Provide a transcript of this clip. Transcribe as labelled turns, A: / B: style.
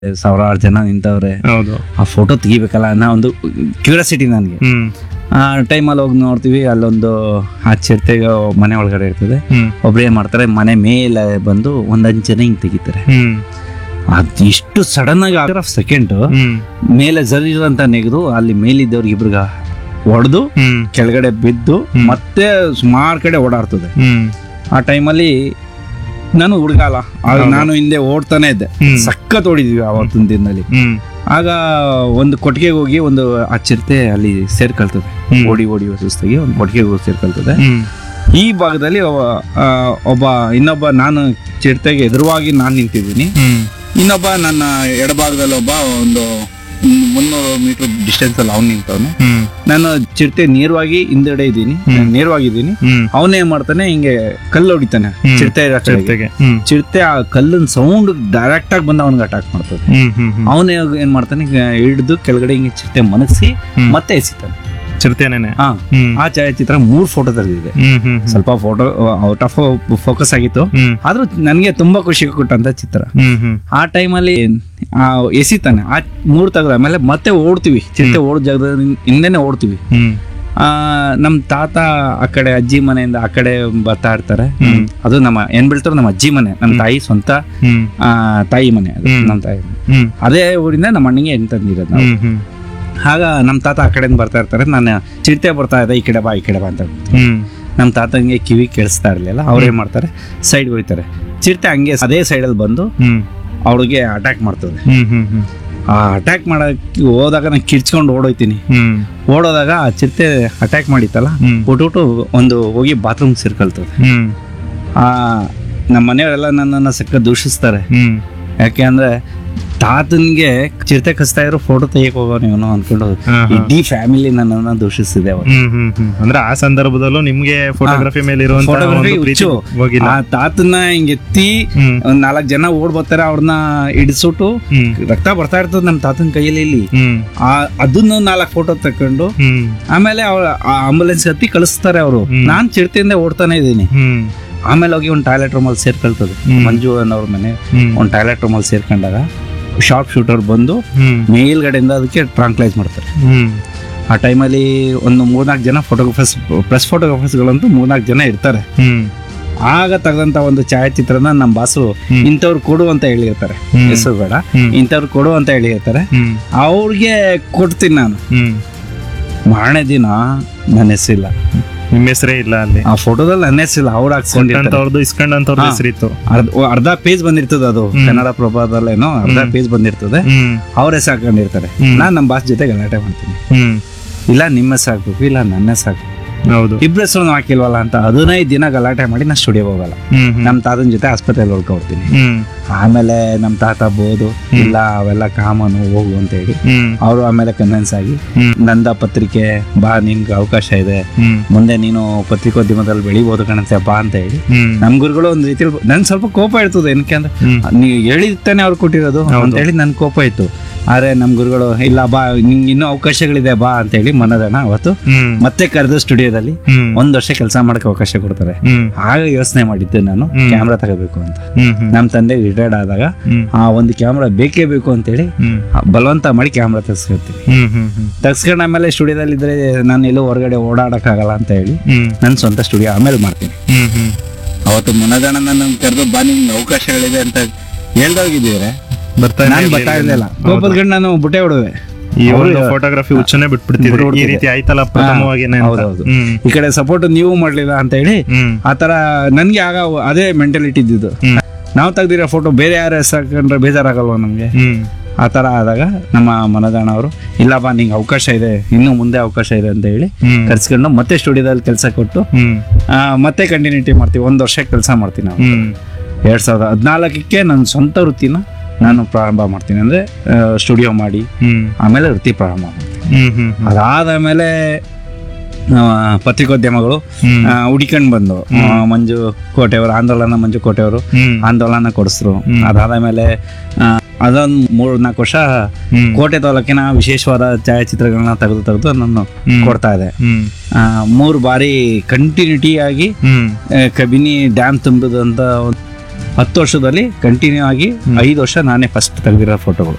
A: ಸಾವಿರಾರು ಜನ ನಿಂತವ್ರೆ
B: ಹೌದು
A: ಆ ಫೋಟೋ ತೆಗಿಬೇಕಲ್ಲ ಅನ್ನೋ ಒಂದು ಕ್ಯೂರಿಯಾಸಿಟಿ ನನಗೆ
B: ಹ್ಮ್
A: ಆ ಟೈಮಲ್ಲಿ ಹೋಗಿ ನೋಡ್ತೀವಿ ಅಲ್ಲೊಂದು ಆ ಚಿರತೆಗೆ ಮನೆ ಒಳಗಡೆ ಇರ್ತದೆ
B: ಹ್ಮ್
A: ಒಬ್ರು ಏನ್ ಮಾಡ್ತಾರೆ ಮನೆ ಮೇಲೆ ಬಂದು ಒಂದ್ ಅಂಚ್ ಜನ ಹಿಂಗ್ ತೆಗಿತಾರೆ
B: ಹ್ಮ್
A: ಅದು ಇಷ್ಟು ಸಡನ್ ಆಗಿ ಸೆಕೆಂಡ್
B: ಹ್ಮ್
A: ಮೇಲೆ ಜರೀರ್ ಅಂತ ನೆಗೆದು ಅಲ್ಲಿ ಮೇಲಿದ್ದವ್ರಿಗೆ ಇಬ್ರಿಗ ಹೊಡೆದು
B: ಹ್ಮ್
A: ಕೆಳಗಡೆ ಬಿದ್ದು ಮತ್ತೆ ಸುಮಾರು ಕಡೆ ಓಡಾಡ್ತದೆ
B: ಹ್ಮ್
A: ಆ ಟೈಮಲ್ಲಿ ನಾನು ಹುಡುಗ ಅಲ್ಲ ಆಗ ನಾನು ಹಿಂದೆ ಓಡ್ತಾನೆ ಇದ್ದೆ
B: ಹ್ಮ್.
A: ಸಖತ್ ಓಡಿದ್ವಿ ಆವತ್ತಿನ ದಿನದಲ್ಲಿ
B: ಹ್ಮ್
A: ಆಗ ಒಂದು ಕೊಟ್ಟಿಗೆಗೆ ಹೋಗಿ ಒಂದು ಆ ಚಿರತೆ ಅಲ್ಲಿ ಸೇರ್ಕೊಳ್ತದೆ
B: ಹ್ಮ್.
A: ಓಡಿ ಓಡಿ ಸುಸ್ತಾಗಿ ಒಂದು ಕೊಟ್ಟಿಗೆಗೆ ಹೋಗಿ ಸೇರ್ಕೊಳ್ತದೆ
B: ಹ್ಮ್
A: ಈ ಭಾಗದಲ್ಲಿ ಒಬ್ಬ ಆ, ಒಬ್ಬ ಇನ್ನೊಬ್ಬ ನಾನು ಚಿರತೆಗೆ ಎದುರುವಾಗಿ ನಾನು ನಿಂತಿದ್ದೀನಿ
B: ಹ್ಮ್
A: ಇನ್ನೊಬ್ಬ ನನ್ನ ಎಡಭಾಗದಲ್ಲಿ ಒಬ್ಬ ಒಂದು ಮುನ್ನೂರು ಮೀಟರ್ ಡಿಸ್ಟೆನ್ಸ್ ಅಲ್ಲಿ ಅವ್ನು ನಿಂತವನು
B: ಹ್ಮ್
A: ನಾನು ಚಿರತೆ ನೇರವಾಗಿ ಹಿಂದೆಡೆ ಇದ್ದೀನಿ ನೇರವಾಗಿದ್ದೀನಿ
B: ಹ್ಮ್
A: ಅವನೇನ್ ಮಾಡ್ತಾನೆ ಹಿಂಗೆ ಕಲ್ಲು ಹೊಡಿತಾನೆ
B: ಹ್ಮ್.
A: ಚಿರತೆ ಇರೋ ಕಡೆಗೆ.
B: ಚಿರತೆಗೆ ಹ್ಮ್
A: ಚಿರತೆ ಆ ಕಲ್ಲಿನ ಸೌಂಡ್ ಡೈರೆಕ್ಟ್ ಆಗಿ ಬಂದು ಅವನಿಗೆ ಅಟ್ಯಾಕ್ ಮಾಡ್ತದೆ
B: ಹ್ಮ್ ಹ್ಮ್ ಹ್ಮ್
A: ಅವನೇ ಏನ್ ಮಾಡ್ತಾನೆ ಹಿಡಿದು ಕೆಳಗಡೆ ಹಿಂಗೆ ಚಿರತೆ ಮನಗಿಸಿ
B: ಹ್ಮ್.
A: ಮತ್ತೆ ಎಸಿತಾನೆ
B: ಚಿರತೆನೇನೆ
A: ಹಾ
B: ಹ್ಮ್
A: ಆ ಛಾಯಾಚಿತ್ರ ಮೂರ್ ಫೋಟೋ ತೆಗೆದಿದೆ
B: ಹ್ಮ್ ಹ್ಮ್ ಹ್ಮ್
A: ಸ್ವಲ್ಪ ಫೋಟೋ ಔಟ್ ಆಫ್ ಫೋಕಸ್ ಆಗಿತ್ತು
B: ಹ್ಮ್
A: ಆದ್ರೂ ನನಗೆ ತುಂಬಾ ಖುಷಿ ಕೊಟ್ಟಂತ ಚಿತ್ರ
B: ಹ್ಮ್ ಹ್ಮ್
A: ಆ ಟೈಮಲ್ಲಿ ಎಸಿತಾನೆ ಆ ಮೂರ್ ತೆಗೆದ ಆಮೇಲೆ ಮತ್ತೆ ಓಡ್ತೀವಿ ಚಿರತೆ ಓಡ್ ಜಾಗದ ಹಿಂದೆನೆ ಓಡ್ತೀವಿ
B: ಹ್ಮ್
A: ಆ ನಮ್ ತಾತ ಆ ಕಡೆ ಅಜ್ಜಿ ಮನೆಯಿಂದ ಆ ಕಡೆ ಬರ್ತಾ ಇರ್ತಾರೆ ಅದು ನಮ್ಮ ಏನ್ ಬೀಳ್ತಾರೋ ನಮ್ಮ ಅಜ್ಜಿ ಮನೆ ನಮ್ಮ ತಾಯಿ ಸ್ವಂತ
B: ಹ್ಮ್
A: ಆ, ತಾಯಿ ಮನೆ ಅದು
B: ಹ್ಮ್.
A: ನಮ್ಮ ತಾಯಿ ಮನೆ.
B: ಹ್ಮ್
A: ಅದೇ ಊರಿಂದ ನಮ್ಮ ಅಣ್ಣಗೆ ಹೆಣ್ ತಂದಿರೋದು ನಾವು
B: ಹ್ಮ್ ಹ್ಮ್
A: ಆಗ ನಮ್ಮ ತಾತ ಆ ಕಡೆಯಿಂದ ಬರ್ತಾ ಇರ್ತಾರೆ ನಾನು ಚಿರತೆ ಬರ್ತಾ ಇದೆ ಈ ಕಡೆ ಬಾ ಈ ಕಡೆ ಬಾ ಅಂತ
B: ಹ್ಮ್
A: ನಮ್ಮ ತಾತಂಗೆ ಕಿವಿ ಕೇಳಿಸ್ತಾ ಇರ್ಲಿಲ್ಲ ಅವ್ರು ಏನ್ ಮಾಡ್ತಾರೆ ಸೈಡ್ ಹೋಗ್ತಾರೆ ಚಿರತೆ ಹಂಗೆ ಅದೇ ಸೈಡಲ್ಲಿ ಬಂದು
B: ಹ್ಮ್
A: ಅವ್ರಿಗೆ ಅಟ್ಯಾಕ್ ಮಾಡ್ತದೆ
B: ಹ್ಮ್ ಹ್ಮ್ ಹ್ಮ್
A: ಆ ಅಟ್ಯಾಕ್ ಮಾಡಕ್ಕೆ ಹೋದಾಗ ನಾನು ಕಿರ್ಚ್ಕೊಂಡು ಓಡೋಯ್ತೀನಿ
B: ಹ್ಮ್
A: ಓಡೋದಾಗ ಆ ಚಿರತೆ ಅಟ್ಯಾಕ್ ಮಾಡಿತ್ತಲ್ಲ
B: ಹ್ಮ್
A: ಬಿಟ್ಬಿಟ್ಟು ಒಂದು ಹೋಗಿ ಬಾತ್ರೂಮ್ ಸೇರ್ಕೊಳ್ತದೆ
B: ಹ್ಮ್
A: ಆ ನಮ್ಮ ಮನೆಯವರೆಲ್ಲ ನನ್ನನ್ನು ಸಕ್ಕ ದೂಷಿಸ್ತಾರೆ
B: ಹ್ಮ್
A: ಯಾಕೆ ಅಂದ್ರೆ ತಾತನ್ಗೆ ಚಿರತೆ ಕಸ್ತಾ ಇರೋ ಫೋಟೋ ತೆಗಿಯಕ್ ಹೋಗೋನು ಇವನು ಅನ್ಕೊಂಡು
B: ಹಾ, ಹಾ.
A: ಇಡೀ ಫ್ಯಾಮಿಲಿ ನನ್ನನ್ನ ದೂಷಿಸಿದೆ ಅವರು
B: ಹ್ಮ್ ಹ್ಮ್ ಹ್ಮ್ ಅಂದ್ರೆ ಆ ಸಂದರ್ಭದಲ್ಲೂ ನಿಮ್ಗೆ ಫೋಟೋಗ್ರಫಿ ಮೇಲೆ ಇರುವಂತ
A: ಫೋಟೋಗ್ರಫಿ
B: ಒಂದು ಪ್ರೀತಿ
A: ಹುಚ್ಚು
B: ಹೋಗಿಲ್ಲ
A: ಆ ತಾತನ್ನ ಹಿಂಗ್ ಎತ್ತಿ
B: ಹ್ಮ್
A: ಒಂದ್ ನಾಲ್ಕು ಜನ ಓಡ್ ಬರ್ತಾರೆ ಅವ್ರನ್ನ ಇಡಿಸ್ಬಿಟ್ಟು
B: ಹ್ಮ್
A: ರಕ್ತ ಬರ್ತಾ ಇರ್ತದೆ ನಮ್ಮ ತಾತನ ಕೈಯಲ್ಲಿ ಇಲ್ಲಿ
B: ಹ್ಮ್
A: ಆ ಅದನ್ನು ನಾಲ್ಕು ಫೋಟೋ ತಕೊಂಡು
B: ಹ್ಮ್
A: ಆಮೇಲೆ ಅವ್ರ ಆಂಬುಲೆನ್ಸ್ ಹತ್ತಿ ಕಳಿಸ್ತಾರೆ ಅವರು
B: ಹ್ಮ್.
A: ನಾನ್ ಚಿರತೆಯಿಂದ ಓಡ್ತಾನೆ ಇದ್ದೀನಿ
B: ಹ್ಮ್
A: ಆಮೇಲೆ ಹೋಗಿ ಒಂದು ಟಾಯ್ಲೆಟ್ ರೂಮಲ್ಲಿ ಸೇರ್ಕೊಳ್ತದೆ
B: ಹ್ಮ್.
A: ಮಂಜು ಅನ್ನೋರ್ ಮನೆ
B: ಹ್ಮ್
A: ಒಂದು ಟಾಯ್ಲೆಟ್ ರೂಮಲ್ಲಿ ಸೇರ್ಕೊಂಡಾಗ ಶಾರ್ಪ್ ಶೂಟರ್ ಬಂದು
B: ಹ್ಮ್
A: ಮೇಲ್ಗಡೆಯಿಂದ ಅದಕ್ಕೆ ಟ್ರಾಂಕ್ಲೈಸ್ ಮಾಡ್ತಾರೆ
B: ಹ್ಮ್
A: ಆ ಟೈಮಲ್ಲಿ ಒಂದು ಮೂರ್ನಾಲ್ಕು ಜನ ಫೋಟೋಗ್ರಫರ್ಸ್ ಪ್ರೆಸ್ ಫೋಟೋಗ್ರಫರ್ಸ್ಗಳಂತೂ ಮೂರ್ನಾಲ್ಕು ಜನ ಇರ್ತಾರೆ
B: ಹ್ಮ್
A: ಆಗ ತೆಗೆದಂತ ಒಂದು ಛಾಯಾಚಿತ್ರನ ನಮ್ಮ ಬಾಸು
B: ಹ್ಮ್.
A: ಇಂಥವ್ರು ಕೊಡು ಅಂತ ಹೇಳಿರ್ತಾರೆ
B: ಹ್ಮ್.
A: ಹೆಸರು ಬೇಡ
B: ಹ್ಮ್.
A: ಇಂಥವ್ರು ಕೊಡು ಅಂತ ಹೇಳಿರ್ತಾರೆ
B: ಹ್ಮ್
A: ಅವ್ರಿಗೆ ಕೊಡ್ತೀನಿ ನಾನು
B: ಹ್ಮ್
A: ಮಾರನೇ ದಿನ ನನ್ನ ಹೆಸರಿಲ್ಲ
B: ನಿಮ್ಮ ಹೆಸರೇ ಇಲ್ಲ ಅಲ್ಲಿ
A: ಆ ಫೋಟೋದಲ್ಲಿ ನನ್ನ ಹೆಸರಿಲ್ಲ ಅವ್ರು ಹಾಕ್ಸ್ಕೊಂಡಿರ್ತಾರೆ
B: ಕೊಟ್ಟಂತವ್ರದ್ದು ಇಸ್ಕೊಂಡಂತವ್ರದ್ದು
A: ಹಾ.
B: ಹೆಸರಿತ್ತು
A: ಅರ್ಧ ಅರ್ಧ ಪೇಜ್ ಬಂದಿರ್ತದೆ ಅದು ಕನ್ನಡ ಪ್ರಭಾದಲ್ಲೇನೋ ಅರ್ಧ ಪೇಜ್ ಬಂದಿರ್ತದೆ
B: ಹ್ಮ್
A: ಅವ್ರ ಹೆಸರು ಹಾಕೊಂಡಿರ್ತಾರೆ
B: ಹ್ಮ್.
A: ನಾನ್ ನಮ್ಮ ಬಾಸ್ ಜೊತೆ ಗಲಾಟೆ ಮಾಡ್ತೀನಿ
B: ಹ್ಮ್
A: ಇಲ್ಲ ನಿಮ್ಮ ಹೆಸರು ಹಾಕ್ಬೇಕು ಇಲ್ಲ ನನ್ನ ಹೆಸರು ಹಾಕ್ಬೇಕು
B: ಹೌದು
A: ಇಬ್ರ ಹೆಸರು ಹಾಕಿಲ್ವಲ್ಲ ಅಂತ ಹದಿನೈದು ದಿನ ಗಲಾಟೆ ಮಾಡಿ ನಾ ಸ್ಟುಡಿಯೋ ಹೋಗಲ್ಲ
B: ಹ್ಮ್ ಹ್ಮ್
A: ನಮ್ಮ ತಾತನ ಜೊತೆ ಆಸ್ಪತ್ರೆಯಲ್ಲಿ ಉಳ್ಕೊಡ್ತೀನಿ
B: ಹ್ಮ್
A: ಆಮೇಲೆ ನಮ್ಮ ತಾತ ಬೋದು ಇಲ್ಲ ಅವೆಲ್ಲ ಕಾಮನು ಹೋಗು ಅಂತ ಹೇಳಿ
B: ಹ್ಮ್
A: ಅವರು ಆಮೇಲೆ ಕನ್ವಿನ್ಸ್ ಆಗಿ
B: ಹ್ಮ್.
A: ನಂದ ಪತ್ರಿಕೆ ಬಾ ನಿನ್ಗೆ ಅವಕಾಶ ಇದೆ
B: ಹ್ಮ್
A: ಮುಂದೆ ನೀನು ಪತ್ರಿಕೋದ್ಯಮದಲ್ಲಿ ಬೆಳಿಬೋದು ಕಣಂತೆ ಬಾ ಅಂತ ಹೇಳಿ
B: ಹ್ಮ್
A: ನಮ್ ಗುರುಗಳು ಒಂದ್ ರೀತಿಯಲ್ಲಿ ನನ್ ಸ್ವಲ್ಪ ಕೋಪ ಇರ್ತದೆ ಏನಕ್ಕೆ ಅಂದ್ರೆ
B: ಹ್ಮ್
A: ನೀವು ಹೇಳಿದ್ದಾನೆ ಅವ್ರು ಕೊಟ್ಟಿರೋದು ಅಂತ ಹೇಳಿ ನನ್ ಕೋಪ ಇತ್ತು ಆದ್ರೆ ನಮ್ ಗುರುಗಳು ಇಲ್ಲ ಬಾ ನಿಂಗೆ ಇನ್ನೂ ಅವಕಾಶಗಳಿದೆ ಬಾ ಅಂತ ಹೇಳಿ ಮನದನ ಅವತ್ತು
B: ಹ್ಮ್
A: ಮತ್ತೆ ಕರೆದು ಸ್ಟುಡಿಯೋದಲ್ಲಿ
B: ಹ್ಮ್
A: ಒಂದ್ ವರ್ಷ ಕೆಲಸ ಮಾಡಕ್ಕೆ ಅವಕಾಶ ಕೊಡ್ತಾರೆ
B: ಹ್ಮ್
A: ಆಗ ಯೋಚನೆ ಮಾಡಿದ್ದೆ ನಾನು
B: ಹ್ಮ್.
A: ಕ್ಯಾಮ್ರಾ ತಗೋಬೇಕು ಅಂತ
B: ಹ್ಮ್ ಹ್ಮ್
A: ನಮ್ ತಂದೆ ರಿಟೈರ್ಡ್ ಆದಾಗ
B: ಹ್ಮ್
A: ಆ ಒಂದು ಕ್ಯಾಮ್ರಾ ಬೇಕೇ ಬೇಕು ಅಂತೇಳಿ
B: ಹ್ಮ್
A: ಆ ಬಲವಂತ ಮಾಡಿ ಕ್ಯಾಮ್ರಾ ತೆಗ್ಸ್ಕೊಳ್ತೀನಿ
B: ಹ್ಮ್ ಹ್ಮ್ ಹ್ಮ್
A: ತೆಗ್ಸ್ಕೊಂಡ್ ಆಮೇಲೆ ಸ್ಟುಡಿಯೋದಲ್ಲಿ ಇದ್ರೆ ನಾನು ಎಲ್ಲೂ ಹೊರಗಡೆ ಓಡಾಡಕ್ಕಾಗಲ್ಲ ಅಂತ ಹೇಳಿ
B: ಹ್ಮ್
A: ನನ್ನ ಸ್ವಂತ ಸ್ಟುಡಿಯೋ ಆಮೇಲೆ ಮಾಡ್ತೀನಿ
B: ಹ್ಮ್ ಹ್ಮ್
A: ಅವತ್ತು ಮನದಣ್ಣ ನನ್ನ ಕರೆದು ಬಾ ನಿಮ್ಗೆ ಅವಕಾಶಗಳಿದೆ ಅಂತ ಹೇಳ್ದೋಗಿದ್ದೀರ
B: ಬರ್ತಾ
A: ನಾನು ಬರ್ತಾ ಇರ್ಲಿಲ್ಲ ಕೋಪದ ಗಂಡು ನಾನು ಬುಟ್ಟೆ ಹೊಡುವೆ
B: ಈ ಒಂದು ಫೋಟೋಗ್ರಫಿ ಹುಚ್ಚನೆ ಬಿಟ್ಬಿಡ್ತಿದ್ರು ಈ
A: ಬಿಟ್ಬಿಡ್ತಿದ್ದೆ.
B: ರೀತಿ ಆಯ್ತಲ್ಲ ಪ್ರಥಮವಾಗಿನೇ ಅಂತ.
A: ಹೌದೌದು.
B: ಹ್ಮ್
A: ಈ ಕಡೆ ಸಪೋರ್ಟ್ ನೀವು ಮಾಡ್ಲಿಲ್ಲ ಅಂತ ಹೇಳಿ
B: ಹ್ಮ್
A: ಆ ತರ ನನ್ಗೆ ಆಗ ಅದೇ ಮೆಂಟಾಲಿಟಿ ಇದ್ದಿದ್ದು
B: ಹ್ಮ್.
A: ನಾವು ತೆಗ್ದಿರೋ ಫೋಟೋ ಬೇರೆ ಯಾರು ಹಾಕೊಂಡ್ರೆ ಬೇಜಾರಾಗಲ್ವಾ ನಮ್ಗೆ
B: ಹ್ಮ್
A: ಆ ತರ ಆದಾಗ ನಮ್ಮ ಮನದಾಣ ಅವರು ಇಲ್ಲ ಬಾ ನಿಂಗೆ ಅವಕಾಶ ಇದೆ ಇನ್ನು ಮುಂದೆ ಅವಕಾಶ ಇದೆ ಅಂತ ಹೇಳಿ
B: ಹ್ಮ್
A: ಕರ್ಸ್ಕೊಂಡು ಮತ್ತೆ ಸ್ಟುಡಿಯೋದಲ್ಲಿ ಕೆಲಸ ಕೊಟ್ಟು
B: ಹ್ಮ್
A: ಆ, ಮತ್ತೆ ಕಂಟಿನ್ಯೂಟಿ ಮಾಡ್ತೀವಿ ಒಂದು ವರ್ಷ ಕೆಲಸ ಮಾಡ್ತೀನಿ ನಾವು
B: ಹ್ಮ್
A: ಎರಡ್ ಸಾವಿರದ ಹದಿನಾಲ್ಕಕ್ಕೆ ನನ್ನ ಸ್ವಂತ ವೃತ್ತಿನ ನಾನು ಪ್ರಾರಂಭ ಮಾಡ್ತೀನಿ ಅಂದ್ರೆ ಸ್ಟುಡಿಯೋ ಮಾಡಿ
B: ಹ್ಮ್
A: ಆಮೇಲೆ ವೃತ್ತಿ ಪ್ರಾರಂಭ ಮಾಡ್ತೀನಿ
B: ಹ್ಮ್ ಹ್ಮ್ ಹ್ಮ್
A: ಅದಾದ ಮೇಲೆ ಪತ್ರಿಕೋದ್ಯಮಗಳು
B: ಹ್ಮ್
A: ಆ, ಹುಡಿಕೊಂಡ್ ಬಂದು ಆ, ಮಂಜು ಕೋಟೆಯವರು ಆಂದೋಲನ ಮಂಜು ಕೋಟೆಯವರು
B: ಹ್ಮ್
A: ಆಂದೋಲನ ಕೊಡಿಸ್ರು
B: ಹ್ಮ್.
A: ಅದಾದ ಮೇಲೆ ಆ, ಅದೊಂದು ಮೂರ್ ನಾಲ್ಕು ವರ್ಷ
B: ಹ್ಮ್
A: ಕೋಟೆ ತಾಲೂಕಿನ ವಿಶೇಷವಾದ ಛಾಯಾಚಿತ್ರಗಳನ್ನ ತೆಗೆದು ತೆಗೆದು ನಾನು
B: ಹ್ಮ್.
A: ಕೊಡ್ತಾ ಇದೆ
B: ಹ್ಮ್
A: ಆ, ಮೂರು ಬಾರಿ ಕಂಟಿನ್ಯೂಟಿ ಆಗಿ
B: ಹ್ಮ್
A: ಆ, ಕಬಿನಿ ಡ್ಯಾಮ್ ತುಂಬಿದಂತ ಒಂದು ಹತ್ತು ವರ್ಷದಲ್ಲಿ ಕಂಟಿನ್ಯೂ ಆಗಿ ಐದು ವರ್ಷ ನಾನೇ ಫಸ್ಟ್ ತೆಗೆದಿರೋ ಫೋಟೋಗಳು